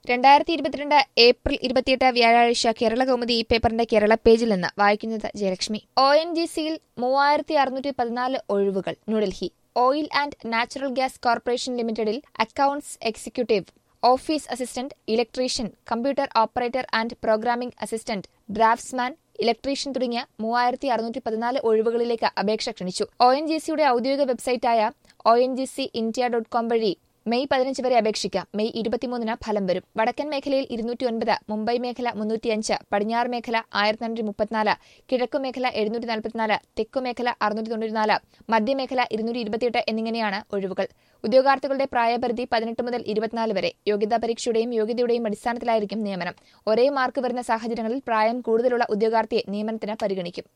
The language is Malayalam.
രണ്ടായിരത്തി ഇരുപത്തിരണ്ട് ഏപ്രിൽ ഇരുപത്തിയെട്ട് വ്യാഴാഴ്ച കേരള കൗമുദി ഈ പേപ്പറിന്റെ കേരള പേജിൽ നിന്ന് വായിക്കുന്നത് ജയലക്ഷ്മി ഒ എൻ ജി സിയിൽ മൂവായിരത്തി അറുന്നൂറ്റി പതിനാല് ഒഴിവുകൾ New Delhi oil and natural gas corporation ലിമിറ്റഡിൽ accounts executive office assistant electrician computer operator and programming assistant draftsman electrician തുടങ്ങിയ മൂവായിരത്തി അറുന്നൂറ്റി പതിനാല് ഒഴിവുകളിലേക്ക് അപേക്ഷ ക്ഷണിച്ചു ഒ എൻ ജി സിയുടെ ഔദ്യോഗിക വെബ്സൈറ്റായ O N G C India dot com വഴി മെയ് പതിനഞ്ച് വരെ അപേക്ഷിക്കാം മെയ് ഇരുപത്തിമൂന്നിന് ഫലം വരും വടക്കൻ മേഖലയിൽ ഇരുന്നൂറ്റി ഒൻപത് മുംബൈ മേഖല മുന്നൂറ്റിയഞ്ച് പടിഞ്ഞാറ് മേഖല ആയിരത്തി നാനൂറ്റി മുപ്പത്തിനാല് കിഴക്കു മേഖല എഴുന്നൂറ്റി നാൽപ്പത്തിനാല് തെക്കു മേഖല അറുന്നൂറ്റി തൊണ്ണൂറ്റിനാല് മധ്യമേഖല ഇരുന്നൂറ്റി ഇരുപത്തിയെട്ട് എന്നിങ്ങനെയാണ് ഒഴിവുകൾ ഉദ്യോഗാർത്ഥികളുടെ പ്രായപരിധി പതിനെട്ട് മുതൽ ഇരുപത്തിനാല് വരെ യോഗ്യതാ പരീക്ഷയുടെയും യോഗ്യതയുടെയും അടിസ്ഥാനത്തിലായിരിക്കും നിയമനം ഒരേ മാർക്ക് വരുന്ന സാഹചര്യങ്ങളിൽ പ്രായം കൂടുതലുള്ള ഉദ്യോഗാർത്ഥിയെ നിയമനത്തിന് പരിഗണിക്കും